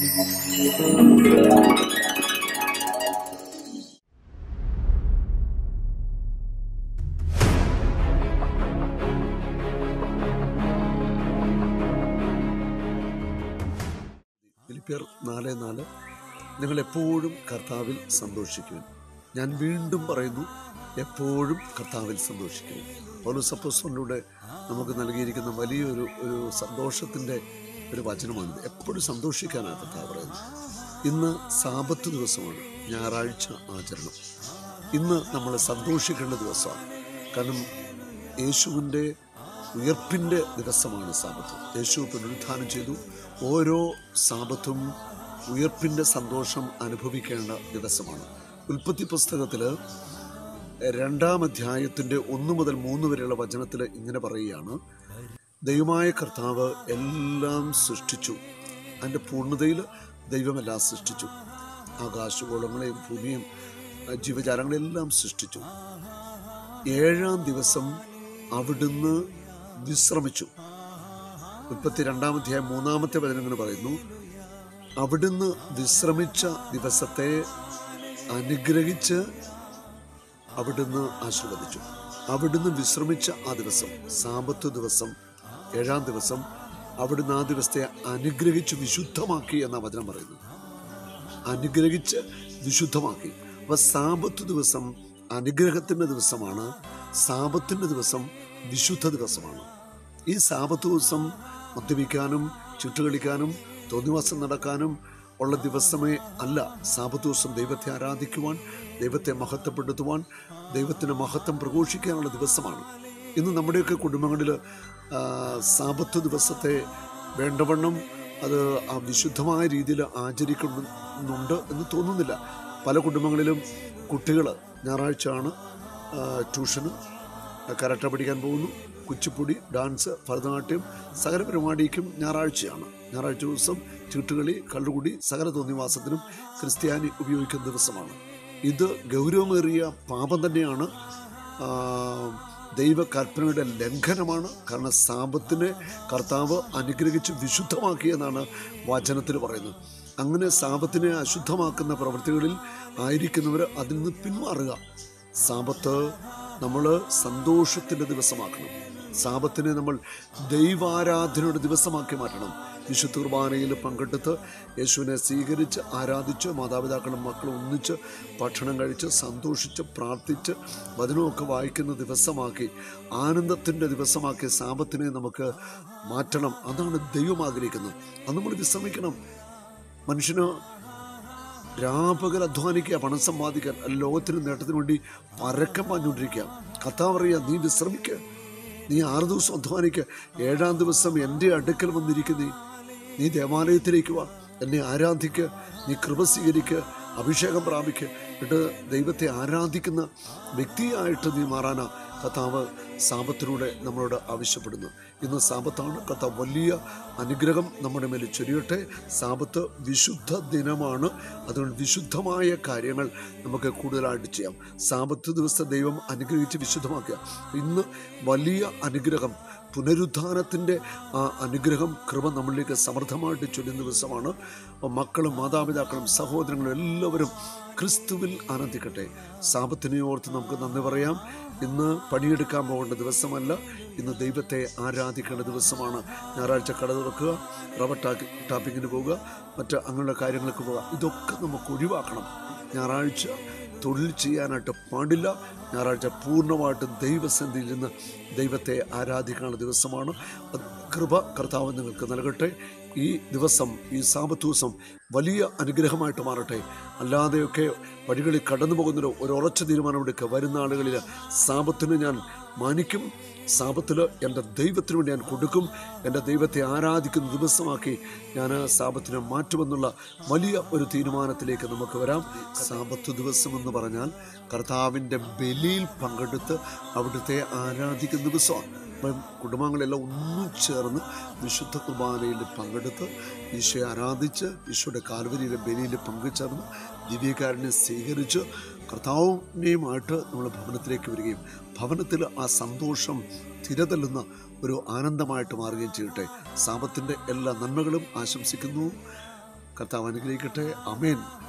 ഫിലിപ്പിയർ നാല് നാല് നിങ്ങൾ എപ്പോഴും കർത്താവിൽ സന്തോഷിക്കുവിൻ ഞാൻ വീണ്ടും പറയുന്നു എപ്പോഴും കർത്താവിൽ സന്തോഷിക്കുവിൻ പൗലോസപ്പോസ്തലനിലൂടെ നമുക്ക് നൽകിയിരിക്കുന്ന വലിയൊരു ഒരു സന്തോഷത്തിൻ്റെ ഒരു വചനമാണിത് എപ്പോഴും സന്തോഷിക്കാനാണ് കർത്താവ് പറയുന്നത് ഇന്ന് സാപത്ത് ദിവസമാണ് ഞായറാഴ്ച ആചരണം ഇന്ന് നമ്മൾ സന്തോഷിക്കേണ്ട ദിവസമാണ് കാരണം യേശുവിൻ്റെ ഉയർപ്പിൻ്റെ ദിവസമാണ് സാപത്ത് യേശു പുനരുദ്ധാനം ചെയ്തു ഓരോ സാപത്തും ഉയർപ്പിൻ്റെ സന്തോഷം അനുഭവിക്കേണ്ട ദിവസമാണ് ഉൽപ്പത്തി പുസ്തകത്തിൽ രണ്ടാം അധ്യായത്തിൻ്റെ ഒന്ന് മുതൽ മൂന്ന് വരെയുള്ള വചനത്തിൽ ഇങ്ങനെ പറയുകയാണ് ദൈവമായ കർത്താവ് എല്ലാം സൃഷ്ടിച്ചു അതിൻ്റെ പൂർണ്ണതയിൽ ദൈവമെല്ലാം സൃഷ്ടിച്ചു ആകാശഗോളങ്ങളെയും ഭൂമിയും അഹ് ജീവജാലങ്ങളെല്ലാം സൃഷ്ടിച്ചു ഏഴാം ദിവസം അവിടുന്ന് വിശ്രമിച്ചു മുപ്പത്തി രണ്ടാമത്തെ മൂന്നാമത്തെ വചനം ഇങ്ങനെ പറയുന്നു അവിടുന്ന് വിശ്രമിച്ച ദിവസത്തെ അനുഗ്രഹിച്ച് അവിടുന്ന് ആശീർവദിച്ചു അവിടുന്ന് വിശ്രമിച്ച ആ ദിവസം സാമ്പത്ത് ദിവസം ഏഴാം ദിവസം അവിടുന്ന് ആ ദിവസത്തെ അനുഗ്രഹിച്ച് വിശുദ്ധമാക്കി എന്ന വചനം പറയുന്നു അനുഗ്രഹിച്ച് വിശുദ്ധമാക്കി അപ്പൊ സാപത്ത് ദിവസം അനുഗ്രഹത്തിന്റെ ദിവസമാണ് സാപത്തിന്റെ ദിവസം വിശുദ്ധ ദിവസമാണ് ഈ സാപത്ത് ദിവസം മദ്യപിക്കാനും ചുറ്റുകളിക്കാനും തോന്നിവാസം നടക്കാനും ഉള്ള ദിവസമേ അല്ല സാപത്ത് ദിവസം ദൈവത്തെ ആരാധിക്കുവാൻ ദൈവത്തെ മഹത്വപ്പെടുത്തുവാൻ ദൈവത്തിന് മഹത്വം പ്രഘോഷിക്കാനുള്ള ദിവസമാണ് ഇന്ന് നമ്മുടെയൊക്കെ കുടുംബങ്ങളിൽ സാപത്ത് ദിവസത്തെ വേണ്ടവണ്ണം അത് ആ വിശുദ്ധമായ രീതിയിൽ ആചരിക്കുന്നുണ്ട് എന്ന് തോന്നുന്നില്ല പല കുടുംബങ്ങളിലും കുട്ടികൾ ഞായറാഴ്ചയാണ് ആ, ട്യൂഷന് കരാട്ട പഠിക്കാൻ പോകുന്നു കുച്ചിപ്പുടി ഡാൻസ് ഭരതനാട്യം സകല പരിപാടിക്കും ഞായറാഴ്ചയാണ് ഞായറാഴ്ച ദിവസം ചീട്ടുകളി കള്ളുകുടി സകല തോന്നിവാസത്തിനും ക്രിസ്ത്യാനി ഉപയോഗിക്കുന്ന ദിവസമാണ് ഇത് ഗൗരവമേറിയ പാപം തന്നെയാണ് ആ, ദൈവകൽപ്പനയുടെ ലംഘനമാണ് കാരണം സാപത്തിനെ കർത്താവ് അനുഗ്രഹിച്ച് വിശുദ്ധമാക്കിയെന്നാണ് വചനത്തിൽ പറയുന്നത് അങ്ങനെ സാപത്തിനെ അശുദ്ധമാക്കുന്ന പ്രവൃത്തികളിൽ ആയിരിക്കുന്നവർ അതിൽ നിന്ന് പിന്മാറുക സാപത്ത് നമ്മൾ സന്തോഷത്തിൻ്റെ ദിവസമാക്കണം സാപത്തിനെ നമ്മൾ ദൈവാരാധനയുടെ ദിവസമാക്കി മാറ്റണം വിശുദ്ധ കുർബാനയിൽ പങ്കെടുത്ത് യേശുവിനെ സ്വീകരിച്ച് ആരാധിച്ച് മാതാപിതാക്കളും മക്കളും ഒന്നിച്ച് ഭക്ഷണം കഴിച്ച് സന്തോഷിച്ച് പ്രാർത്ഥിച്ച് വചനമൊക്കെ വായിക്കുന്ന ദിവസമാക്കി ആനന്ദത്തിൻ്റെ ദിവസമാക്കി സാപത്തിനെ നമുക്ക് മാറ്റണം അതാണ് ദൈവം ആഗ്രഹിക്കുന്നത് അത് നമ്മൾ വിശ്രമിക്കണം മനുഷ്യന് രാപകൽ അധ്വാനിക്കുക പണം സമ്പാദിക്കാൻ അല്ല ലോകത്തിന് നേട്ടത്തിന് വേണ്ടി പരക്കം പാഞ്ഞുകൊണ്ടിരിക്കുക കഥ പറയുക നീ വിശ്രമിക്കുക നീ ആറ് ദിവസം അധ്വാനിക്കുക ഏഴാം ദിവസം എൻ്റെ അടുക്കൽ വന്നിരിക്കുന്നേ നീ ദേവാലയത്തിലേക്ക് വാ എന്നെ ആരാധിക്കുക നീ കൃപ സ്വീകരിക്കുക അഭിഷേകം പ്രാപിക്കുക എന്നിട്ട് ദൈവത്തെ ആരാധിക്കുന്ന വ്യക്തിയായിട്ട് നീ മാറാനാ കഥാവ് സാപത്തിലൂടെ നമ്മളോട് ആവശ്യപ്പെടുന്നു ഇന്ന് സാപത്താണ് കഥ വലിയ അനുഗ്രഹം നമ്മുടെ മേൽ ചൊരിയട്ടെ സാപത്ത് വിശുദ്ധ ദിനമാണ് അതുകൊണ്ട് വിശുദ്ധമായ കാര്യങ്ങൾ നമുക്ക് കൂടുതലായിട്ട് ചെയ്യാം സാപത്ത് ദിവസത്തെ ദൈവം അനുഗ്രഹിച്ച് വിശുദ്ധമാക്കുക ഇന്ന് വലിയ അനുഗ്രഹം പുനരുദ്ധാനത്തിൻ്റെ ആ അനുഗ്രഹം കൃപ നമ്മളിലേക്ക് സമൃദ്ധമായിട്ട് ചൊല്ലുന്ന ദിവസമാണ് അപ്പോൾ മക്കളും മാതാപിതാക്കളും സഹോദരങ്ങളും എല്ലാവരും ക്രിസ്തുവിൽ ആനന്ദിക്കട്ടെ സാപത്തിനെ ഓർത്ത് നമുക്ക് നന്ദി പറയാം ഇന്ന് പണിയെടുക്കാൻ പോകേണ്ട ദിവസമല്ല ഇന്ന് ദൈവത്തെ ആരാധിക്കേണ്ട ദിവസമാണ് ഞായറാഴ്ച കട തുറക്കുക റബ്ബർ ടാക്കി ടാപ്പിങ്ങിന് പോവുക മറ്റ് അങ്ങനെയുള്ള കാര്യങ്ങൾക്ക് പോവുക ഇതൊക്കെ നമുക്ക് ഒഴിവാക്കണം ഞായറാഴ്ച തൊഴിൽ ചെയ്യാനായിട്ട് പാടില്ല ഞായറാഴ്ച പൂർണ്ണമായിട്ടും ദൈവസന്ധിയിൽ നിന്ന് ദൈവത്തെ ആരാധിക്കാനുള്ള ദിവസമാണ് അത് കൃപ കർത്താവ് നിങ്ങൾക്ക് നൽകട്ടെ ഈ ദിവസം ഈ സാപത്ത് ദിവസം വലിയ അനുഗ്രഹമായിട്ട് മാറട്ടെ അല്ലാതെയൊക്കെ വഴികളിൽ കടന്നു പോകുന്നൊരു ഒരു ഉറച്ച തീരുമാനമെടുക്കുക വരുന്ന ആളുകളിൽ സാപത്തിന് ഞാൻ മാനിക്കും സാപത്തിൽ എൻ്റെ ദൈവത്തിന് വേണ്ടി ഞാൻ കൊടുക്കും എൻ്റെ ദൈവത്തെ ആരാധിക്കുന്ന ദിവസമാക്കി ഞാൻ ആ സാപത്തിനെ മാറ്റുമെന്നുള്ള വലിയ ഒരു തീരുമാനത്തിലേക്ക് നമുക്ക് വരാം സാപത്ത് ദിവസം എന്ന് പറഞ്ഞാൽ കർത്താവിൻ്റെ ബലിയിൽ പങ്കെടുത്ത് അവിടുത്തെ ആരാധിക്കുന്ന ദിവസമാണ് അപ്പം കുടുംബങ്ങളെല്ലാം ഒന്നും ചേർന്ന് വിശുദ്ധ കുർബാനയിൽ പങ്കെടുത്ത് ഈശോയെ ആരാധിച്ച് ഈശോയുടെ കാൽവരിയിലെ ബലിയിൽ പങ്കുചേർന്ന് ദിവ്യകാരനെ സ്വീകരിച്ച് കർത്താവിനെയുമായിട്ട് നമ്മൾ ഭവനത്തിലേക്ക് വരികയും ഭവനത്തിൽ ആ സന്തോഷം തിരതല്ലുന്ന ഒരു ആനന്ദമായിട്ട് മാറുകയും ചെയ്യട്ടെ സാപത്തിൻ്റെ എല്ലാ നന്മകളും ആശംസിക്കുന്നു കർത്താവ് അനുഗ്രഹിക്കട്ടെ അമേൻ